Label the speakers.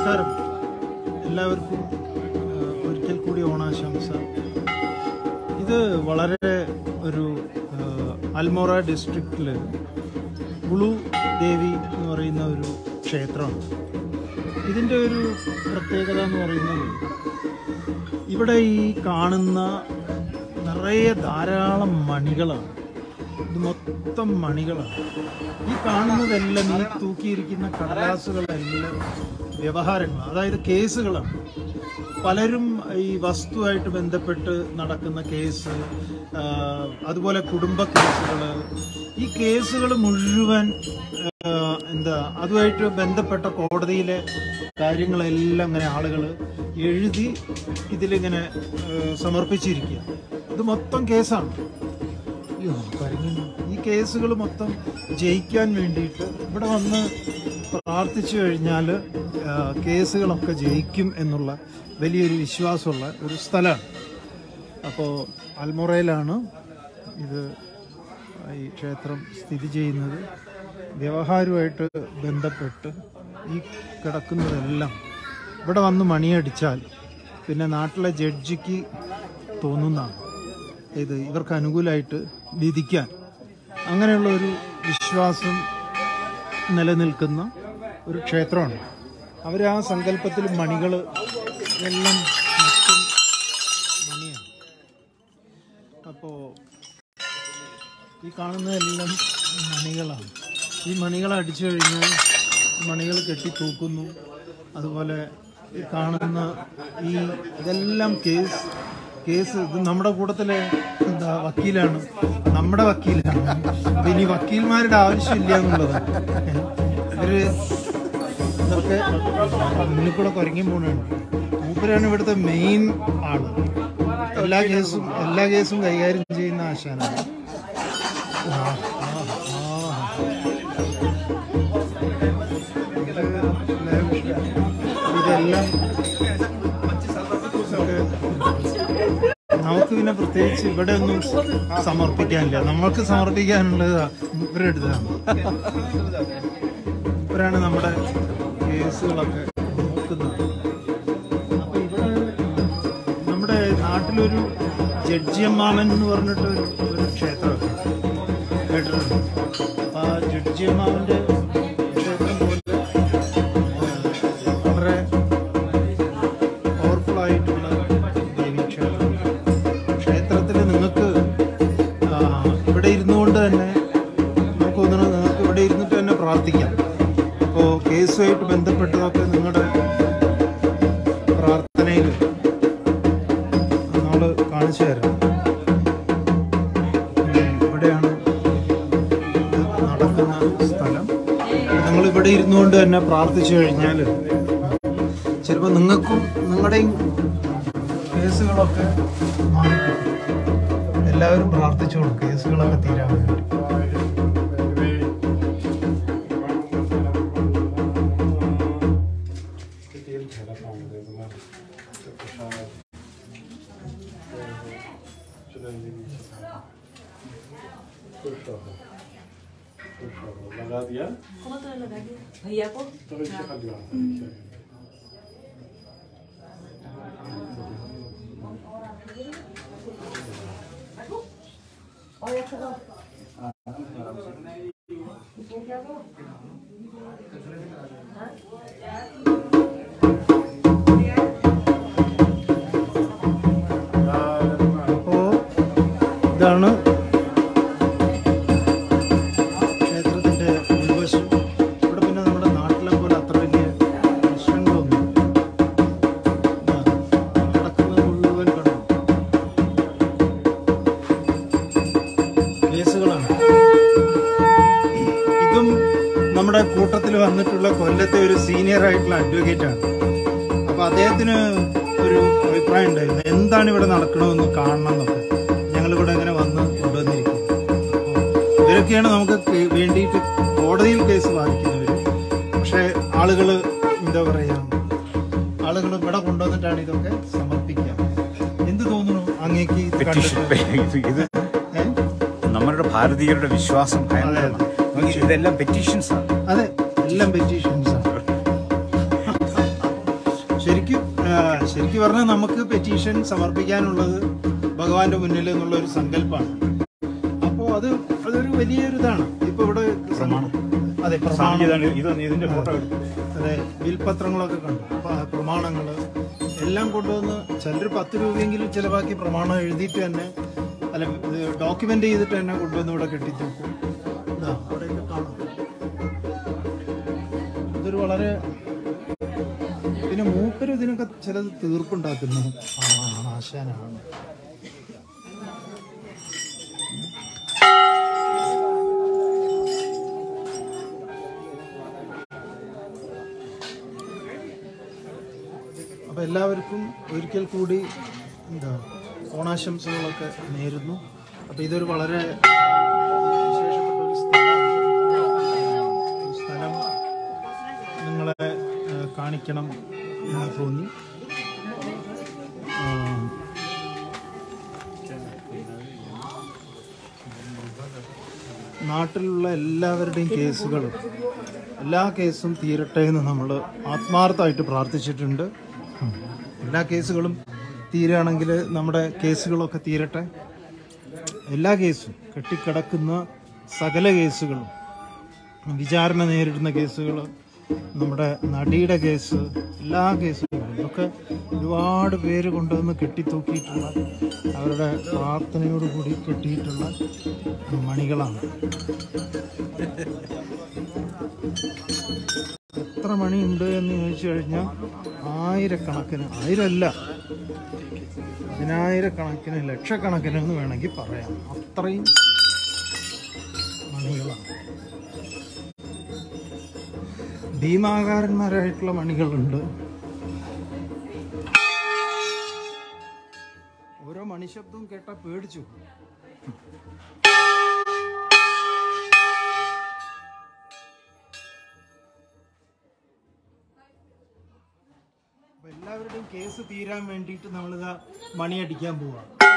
Speaker 1: നമസ്കാരം എല്ലാവർക്കും ആ, ഒരിക്കൽ കൂടി ഓണാശംസ ഇത് വളരെ ഒരു ആ, അൽമോറ ഡിസ്ട്രിക്റ്റിൽ ഗുളു ദേവി എന്ന് പറയുന്ന ഒരു ക്ഷേത്രമാണ് ഇതിൻ്റെ ഒരു പ്രത്യേകത എന്ന് പറയുന്നത് ഇവിടെ ഈ കാണുന്ന നിറയെ ധാരാളം മണികളാണ് ഇത് മൊത്തം മണികളാണ് ഈ കാണുന്നതെല്ലാം ഈ തൂക്കിയിരിക്കുന്ന കടലാസുകളെല്ലാം വ്യവഹാരങ്ങൾ അതായത് കേസുകളാണ് പലരും ഈ വസ്തുവായിട്ട് ബന്ധപ്പെട്ട് നടക്കുന്ന കേസ് ആ, അതുപോലെ കുടുംബ കേസുകൾ ഈ കേസുകൾ മുഴുവൻ ആ, എന്താ അതുമായിട്ട് ബന്ധപ്പെട്ട കോടതിയിലെ കാര്യങ്ങളെല്ലാം ഇങ്ങനെ ആളുകൾ എഴുതി ഇതിലിങ്ങനെ ആ, സമർപ്പിച്ചിരിക്കുക ഇത് മൊത്തം കേസാണ് അയ്യോ കരഞ്ഞു ഈ കേസുകൾ മൊത്തം ജയിക്കാൻ വേണ്ടിയിട്ട് ഇവിടെ വന്ന് പ്രാർത്ഥിച്ചു കഴിഞ്ഞാൽ കേസുകളൊക്കെ ജയിക്കും എന്നുള്ള വലിയൊരു വിശ്വാസമുള്ള ഒരു സ്ഥലമാണ് അപ്പോൾ അൽമൊറയിലാണ് ഇത് ഈ ക്ഷേത്രം സ്ഥിതി ചെയ്യുന്നത് വ്യവഹാരവുമായിട്ട് ബന്ധപ്പെട്ട് ഈ കിടക്കുന്നതെല്ലാം ഇവിടെ വന്ന് മണിയടിച്ചാൽ പിന്നെ നാട്ടിലെ ജഡ്ജിക്ക് തോന്നുന്നതാണ് ഇത് ഇവർക്ക് അനുകൂലമായിട്ട് വിധിക്കാൻ അങ്ങനെയുള്ള ഒരു വിശ്വാസം നിലനിൽക്കുന്ന ഒരു ക്ഷേത്രമാണ് അവർ ആ സങ്കല്പത്തിൽ മണികൾ എല്ലാം മൊത്തം മണിയാണ് അപ്പോൾ ഈ കാണുന്നതെല്ലാം മണികളാണ് ഈ മണികൾ അടിച്ചു കഴിഞ്ഞാൽ മണികൾ കെട്ടി തൂക്കുന്നു അതുപോലെ ഈ കാണുന്ന ഈ ഇതെല്ലാം കേസ് കേസ് ഇത് നമ്മുടെ കൂട്ടത്തിലെ എന്താ വക്കീലാണ് നമ്മുടെ വക്കീലാണ് അപ്പൊ ഇനി വക്കീൽമാരുടെ ആവശ്യമില്ല എന്നുള്ളതാണ് ഇവര് ഇതൊക്കെ മുന്നിൽ കൂടെ കുരങ്ങി പോണാണ് മൂപ്പരാണ് ഇവിടുത്തെ മെയിൻ ആള് എല്ലാ കേസും എല്ലാ കേസും കൈകാര്യം ചെയ്യുന്ന ആശാനാണ് ആ, ആ, ആ. ഇതെല്ലാം നമുക്ക് പിന്നെ പ്രത്യേകിച്ച് ഇവിടെ ഒന്നും സമർപ്പിക്കാനില്ല നമ്മൾക്ക് സമർപ്പിക്കാനുള്ളത് ഇവരെടുത്താണ് ഇവരാണ് നമ്മുടെ കേസുകളൊക്കെ നോക്കുന്നത് അപ്പൊ ഇവിടെ നമ്മുടെ നാട്ടിലൊരു ജഡ്ജിയമ്മാമൻ എന്ന് പറഞ്ഞിട്ട് ഒരു ഒരു ക്ഷേത്രമൊക്കെ കേട്ടിട്ടുണ്ട് അപ്പൊ ആ ജഡ്ജിയമ്മാവന്റെ ക്ഷേത്രം പോലെ ആ, വളരെ പവർഫുൾ ആയിട്ടുള്ള ദേവീക്ഷേത്രം ക്ഷേത്രത്തിൽ നിങ്ങൾക്ക് ആ, ഇവിടെ ഇരുന്നുകൊണ്ട് തന്നെ നമുക്ക് തോന്നുന്നു നിങ്ങൾക്ക് ഇവിടെ ഇരുന്നിട്ട് തന്നെ പ്രാർത്ഥിക്കാം അപ്പോൾ കേസുമായിട്ട് ബന്ധപ്പെട്ടതൊക്കെ നിങ്ങളുടെ പ്രാർത്ഥനയിൽ നമ്മൾ കാണിച്ചു തരാം ഉം, ഇവിടെയാണ് ഇത് നടക്കുന്ന സ്ഥലം നിങ്ങൾ ഇവിടെ ഇരുന്നുകൊണ്ട് തന്നെ പ്രാർത്ഥിച്ചു കഴിഞ്ഞാൽ ചിലപ്പോൾ നിങ്ങൾക്കും നിങ്ങളുടെയും കേസുകളൊക്കെ മാറിക്കിട്ടും എല്ലാവരും പ്രാർത്ഥിച്ചോളൂ കേസുകളൊക്കെ തീരാൻ വേണ്ടി
Speaker 2: लगा दिया
Speaker 3: भैया को
Speaker 2: तो इससे कर दिया
Speaker 1: അപ്പോൾ ഇതാണ് ക്ഷേത്രത്തിൻ്റെ ഉൾവശം ഇവിടെ പിന്നെ നമ്മുടെ നാട്ടിലെ പോലെ അത്ര വലിയ പ്രശ്നങ്ങളൊന്നും ഇതാ, നടക്കുന്നത് മുഴുവൻ കണ്ടു കേസുകളാണ് ഇതും നമ്മുടെ കൂട്ടത്തിൽ വന്നിട്ടുള്ള കൊല്ലത്തെ ഒരു സീനിയർ ആയിട്ടുള്ള അഡ്വക്കേറ്റ് ആണ് അപ്പൊ അദ്ദേഹത്തിന് ഒരു അഭിപ്രായം ഉണ്ടായിരുന്നു എന്താണ് ഇവിടെ നടക്കണമെന്ന് കാണണം എന്നൊക്കെ ഞങ്ങൾ ഇവിടെ ഇങ്ങനെ വന്ന് കൊണ്ടുവന്നിരിക്കും ഇവരൊക്കെയാണ് നമുക്ക് കേ- വേണ്ടിയിട്ട് കോടതിയിൽ കേസ് വാദിക്കുന്നവര് പക്ഷെ ആളുകൾ എന്താ പറയാ ആളുകൾ ഇവിടെ കൊണ്ടുവന്നിട്ടാണ് ഇതൊക്കെ സമർപ്പിക്കുക എന്ത് തോന്നുന്നു അങ്ങേക്ക് ഇത്
Speaker 4: പെറ്റീഷൻ
Speaker 1: കണ്ടിട്ട്?
Speaker 4: ഇത്
Speaker 1: ഏ?
Speaker 4: നമ്മുടെ ഭാരതീയരുടെ വിശ്വാസം ഭയങ്കരമാണ് നോക്കി, ഇതെല്ലാം പെറ്റീഷൻസ് ആണ്
Speaker 1: അതെ എല്ലാം പെറ്റീഷൻസ് ആണ് ശരിക്കും പറഞ്ഞാൽ നമുക്ക് പെറ്റീഷൻ സമർപ്പിക്കാനുള്ളത് ഭഗവാന്റെ മുന്നിൽ എന്നുള്ള ഒരു സങ്കല്പമാണ് അപ്പോൾ അത് അതൊരു വലിയൊരു ഇതാണ് ഇപ്പൊ ഇവിടെ
Speaker 4: പ്രമാണം.
Speaker 1: അതെ
Speaker 4: സ്വാമിജി
Speaker 1: പ്രമാണം
Speaker 4: ഇതാണ് ഇത് ഇതിന്റെ ഫോട്ടോ എടുത്തു
Speaker 1: അതെ വിൽപത്രങ്ങളൊക്കെ കണ്ടു അപ്പൊ ആ പ്രമാണങ്ങള് എല്ലാം കൊണ്ടുവന്ന് ചിലർ പത്ത് രൂപയെങ്കിലും ചിലവാക്കി പ്രമാണം എഴുതിയിട്ട് തന്നെ അല്ല ഡോക്യുമെന്റ് ചെയ്തിട്ട് തന്നെ കൊണ്ടുവന്ന് ഇവിടെ കെട്ടിത്തൂക്കും ഇതാ അവിടെയൊക്കെ കാണാം ഇതൊരു വളരെ പിന്നെ മൂപ്പര് ഇതിനൊക്കെ ചിലത് തീർപ്പുണ്ടാക്കുന്നു ആ ആശാനാണ് അപ്പോൾ എല്ലാവർക്കും ഒരിക്കൽ കൂടി എന്താ ഓണാശംസകളൊക്കെ നേരുന്നു അപ്പോൾ ഇതൊരു വളരെ വിശേഷപ്പെട്ട ഒരു സ്ഥലമാണ് ഈ സ്ഥലം നിങ്ങളെ ഏഹ്, കാണിക്കണം എന്ന് തോന്നി ആം, നാട്ടിലുള്ള എല്ലാവരുടെയും കേസുകളും എല്ലാ കേസും തീരട്ടെ എന്ന് നമ്മൾ ആത്മാർത്ഥമായിട്ട് പ്രാർത്ഥിച്ചിട്ടുണ്ട് ഉം. എല്ലാ കേസുകളും തീരുകയാണെങ്കിൽ നമ്മുടെ കേസുകളൊക്കെ തീരട്ടെ എല്ലാ കേസും കെട്ടിക്കിടക്കുന്ന സകല കേസുകളും വിചാരണ നേരിടുന്ന കേസുകൾ നമ്മുടെ നടിയുടെ കേസ് എല്ലാ കേസുകളും ഇതൊക്കെ ഒരുപാട് പേര് കൊണ്ടുവന്ന് കെട്ടിത്തൂക്കിയിട്ടുള്ള അവരുടെ പ്രാർത്ഥനയോടുകൂടി കെട്ടിയിട്ടുള്ള മണികളാണ് എത്ര മണിയുണ്ട് എന്ന് ചോദിച്ചു കഴിഞ്ഞാൽ ആയിരക്കണക്കിന് ആയിരമല്ല പതിനായിരക്കണക്കിന് ലക്ഷക്കണക്കിന് എന്ന് വേണമെങ്കിൽ പറയാം അത്രയും മണികളാണ് ഭീമാകാരന്മാരായിട്ടുള്ള മണികളുണ്ട് ഓരോ മണിശബ്ദവും കേട്ടാൽ പേടിച്ചു പോകും. അപ്പൊ എല്ലാവരുടെയും കേസ് തീരാൻ വേണ്ടിയിട്ട് നമ്മളിതാ മണിയടിക്കാൻ പോവാം